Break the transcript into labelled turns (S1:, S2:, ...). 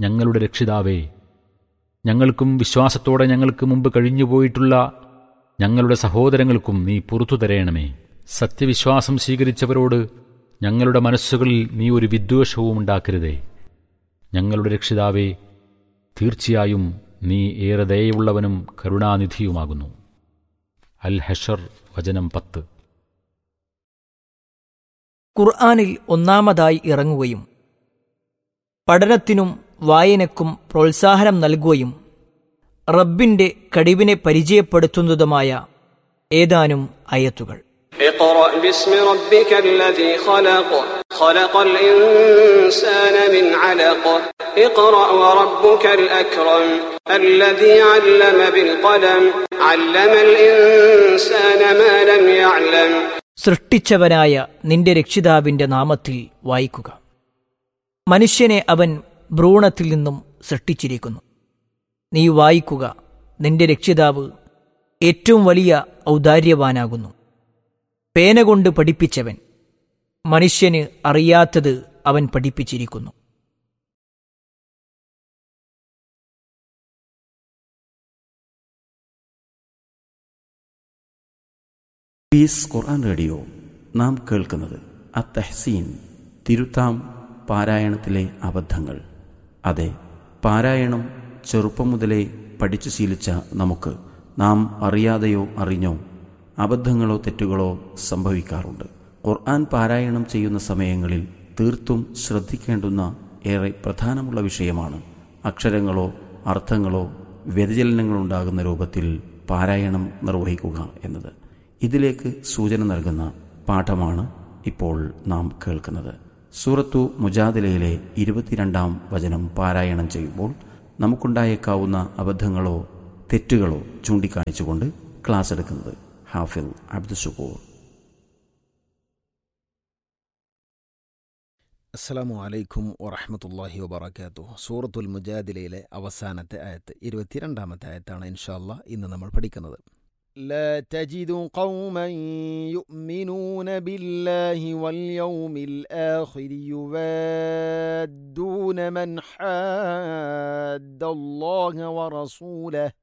S1: ഞങ്ങളുടെ രക്ഷിതാവേ ഞങ്ങൾക്കും വിശ്വാസത്തോടെ ഞങ്ങൾക്ക് മുമ്പ് കഴിഞ്ഞുപോയിട്ടുള്ള ഞങ്ങളുടെ സഹോദരങ്ങൾക്കും നീ പുറത്തു തരയണമേ സത്യവിശ്വാസം സ്വീകരിച്ചവരോട് ഞങ്ങളുടെ മനസ്സുകളിൽ നീ ഒരു വിദ്വേഷവും ഉണ്ടാക്കരുതേ ഞങ്ങളുടെ രക്ഷിതാവേ തീർച്ചയായും നീ ഏറെ ദയയുള്ളവനും കരുണാനിധിയുമാകുന്നു അൽ ഹഷർ വചനം പത്ത്
S2: ഖുർആാനിൽ ഒന്നാമതായി ഇറങ്ങുകയും പഠനത്തിനും വായനക്കും പ്രോത്സാഹനം നൽകുകയും റബ്ബിന്റെ കഴിവിനെ പരിചയപ്പെടുത്തുന്നതുമായ ഏതാനും അയത്തുകൾ
S3: اقرأ باسم ربك الذي خلق خلق الإنسان من علق اقرأ وربك الأكرم الذي علم بالقلم علم الإنسان ما لم يعلم
S2: സൃഷ്ടിച്ചവനായ നിന്റെ രക്ഷിതാവിന്റെ നാമത്തിൽ വായിക്കുക മനുഷ്യനെ അവൻ ഭ്രൂണത്തിൽ നിന്നും സൃഷ്ടിച്ചിരിക്കുന്നു നീ വായിക്കുക നിന്റെ രക്ഷിതാവ് ഏറ്റവും വലിയ ഔദാര്യവാനാകുന്നു പേന കൊണ്ട് പഠിപ്പിച്ചവൻ മനുഷ്യന് അറിയാത്തത് അവൻ പഠിപ്പിച്ചിരിക്കുന്നു
S4: പീസ് ഖുർആൻ റേഡിയോ നാം കേൾക്കുന്നത് അത്തഹ്സീൻ തിരുത്താം പാരായണത്തിലെ അബദ്ധങ്ങൾ അതെ പാരായണം ചെറുപ്പം മുതലേ പഠിച്ചു ശീലിച്ച നമുക്ക് നാം അറിയാതെയോ അറിഞ്ഞോ അബദ്ധങ്ങളോ തെറ്റുകളോ സംഭവിക്കാറുണ്ട് ഖുർആൻ പാരായണം ചെയ്യുന്ന സമയങ്ങളിൽ തീർത്തും ശ്രദ്ധിക്കേണ്ടുന്ന ഏറെ പ്രധാനമുള്ള വിഷയമാണ് അക്ഷരങ്ങളോ അർത്ഥങ്ങളോ വ്യതിചലനങ്ങളുണ്ടാകുന്ന രൂപത്തിൽ പാരായണം നിർവഹിക്കുക എന്നത് ഇതിലേക്ക് സൂചന നൽകുന്ന പാഠമാണ് ഇപ്പോൾ നാം കേൾക്കുന്നത് സൂറത്തു മുജാദിലയിലെ ഇരുപത്തിരണ്ടാം വചനം പാരായണം ചെയ്യുമ്പോൾ നമുക്കുണ്ടായേക്കാവുന്ന അബദ്ധങ്ങളോ തെറ്റുകളോ ചൂണ്ടിക്കാണിച്ചുകൊണ്ട് ക്ലാസ് എടുക്കുന്നത് ഹാഫിൽ അബ്ദുഷുക്കൂർ
S5: അസ്സലാമു അലൈക്കും വറഹമത്തല്ലാഹി വബർക്കാത്തു സൂറത്തുൽ മുജാദിലയിലെ അവസാനത്തെ ആയത്ത് ഇരുപത്തിരണ്ടാമത്തെ ആയത്താണ് ഇൻഷാല്ല ഇന്ന് നമ്മൾ പഠിക്കുന്നത് لا تجد قوما يؤمنون بالله واليوم الآخر يوادون من حاد الله ورسوله